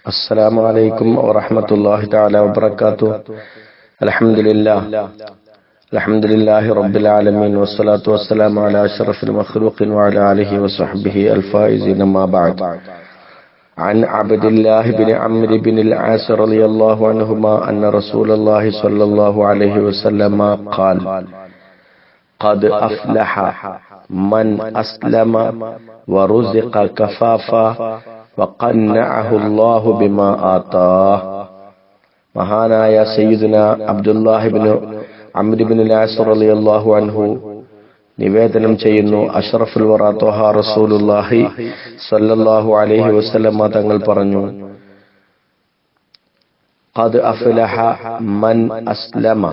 السلام عليكم ورحمة الله تعالى وبركاته الحمد لله الحمد لله رب العالمين والصلاة والسلام على أشرف المخلوق وعلى آله وصحبه الفائزين ما بعد عن عبد الله بن عمرو بن العاص رضي الله عنهما أن رسول الله صلى الله عليه وسلم قال قد أفلح من أسلم ورزق كفافا وقنعه الله بما آتاه മഹാനായ സയ്യിദുന അബ്ദുല്ലാഹിബിന് അമ്രിബിൻ റളിയല്ലാഹു അൻഹു നിവേദനം ചെയ്യുന്നു അഷ്റഫുൽ വറ ത്വഹ റസൂലുള്ളാഹി സ്വല്ലല്ലാഹു അലൈഹി വസല്ലമ തങ്ങൾ പറഞ്ഞു ഖദ് അഫ്ലഹ മൻ അസ്ലമ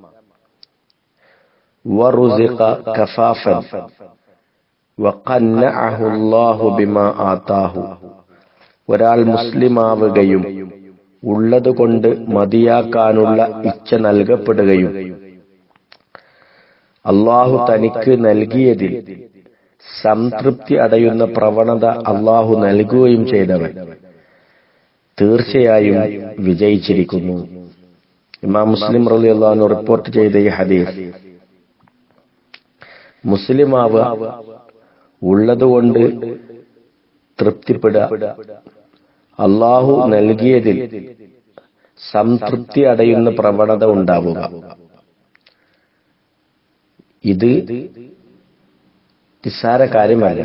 വറുസിഖ കഫാഫൻ വഖന്നഅഹു അല്ലാഹു ബിമാ ആതാഹു ഒരാൾ മുസ്ലിമാവുകയും ഉള്ളതുകൊണ്ട് മതിയാക്കാനുള്ള ഇച്ഛ നൽകപ്പെടുകയും അള്ളാഹു തനിക്ക് നൽകിയതിൽ സംതൃപ്തി അടയുന്ന പ്രവണത അള്ളാഹു നൽകുകയും ചെയ്തവൻ തീർച്ചയായും വിജയിച്ചിരിക്കുന്നു ഇമാം മുസ്ലിം റലി അള്ളാഹു റിപ്പോർട്ട് ചെയ്ത ഈ ഹദീസ് മുസ്ലിമാവ് ഉള്ളതുകൊണ്ട് തൃപ്തിപ്പെടുക അള്ളാഹു നൽകിയതിൽ സംതൃപ്തി അടയുന്ന പ്രവണത ഉണ്ടാവുക ഇത് നിസ്സാര കാര്യമല്ല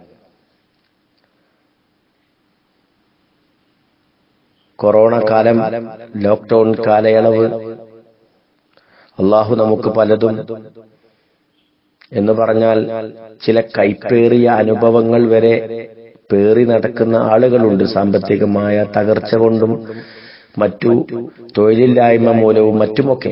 കൊറോണ കാലം ലോക്ക്ഡൌൺ കാലയളവ് അള്ളാഹു നമുക്ക് പലതും എന്ന് പറഞ്ഞാൽ ചില കൈപ്പേറിയ അനുഭവങ്ങൾ വരെ പേറി നടക്കുന്ന ആളുകളുണ്ട് സാമ്പത്തികമായ തകർച്ച കൊണ്ടും മറ്റു തൊഴിലില്ലായ്മ മൂലവും മറ്റുമൊക്കെ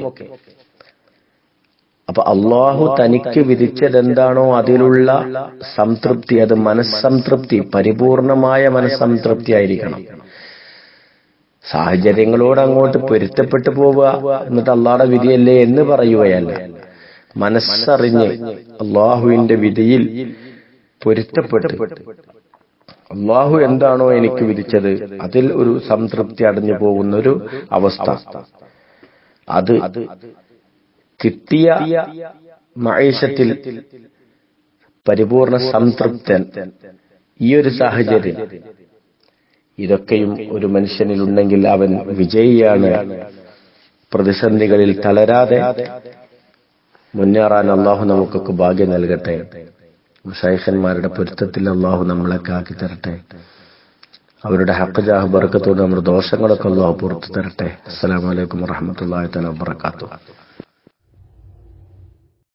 അപ്പൊ അള്ളാഹു തനിക്ക് വിധിച്ചതെന്താണോ അതിലുള്ള സംതൃപ്തി അത് മനസ്സംതൃപ്തി പരിപൂർണമായ മനസ്സംതൃപ്തി ആയിരിക്കണം സാഹചര്യങ്ങളോട് അങ്ങോട്ട് പൊരുത്തപ്പെട്ടു പോവുക എന്നിട്ട് അള്ളാഹുടെ വിധിയല്ലേ എന്ന് പറയുകയല്ല മനസ്സറിഞ്ഞ് അള്ളാഹുവിന്റെ വിധിയിൽ പൊരുത്തപ്പെട്ട് അള്ളാഹു എന്താണോ എനിക്ക് വിധിച്ചത് അതിൽ ഒരു സംതൃപ്തി അടഞ്ഞു പോകുന്ന ഒരു അവസ്ഥ അത് കിട്ടിയ മഹേഷത്തിൽ പരിപൂർണ സംതൃപ്തൻ ഈ ഒരു സാഹചര്യം ഇതൊക്കെയും ഒരു മനുഷ്യനിൽ ഉണ്ടെങ്കിൽ അവൻ വിജയിയാണ് പ്രതിസന്ധികളിൽ തളരാതെ മുന്നേറാൻ അള്ളാഹു നമുക്കൊക്കെ ഭാഗ്യം നൽകട്ടെ ഷൈഖന്മാരുടെ പൊരുത്തത്തിൽ അള്ളാഹു നമ്മളൊക്കെ ആക്കി തരട്ടെ അവരുടെ ഹക്കജാഹ് ബർക്കത്തോട് നമ്മുടെ ദോഷങ്ങളൊക്കെ അള്ളാഹു പുറത്തു തരട്ടെ അസ്സലാമലൈക്കും വറഹമത്തല്ലാ തല വാത്തു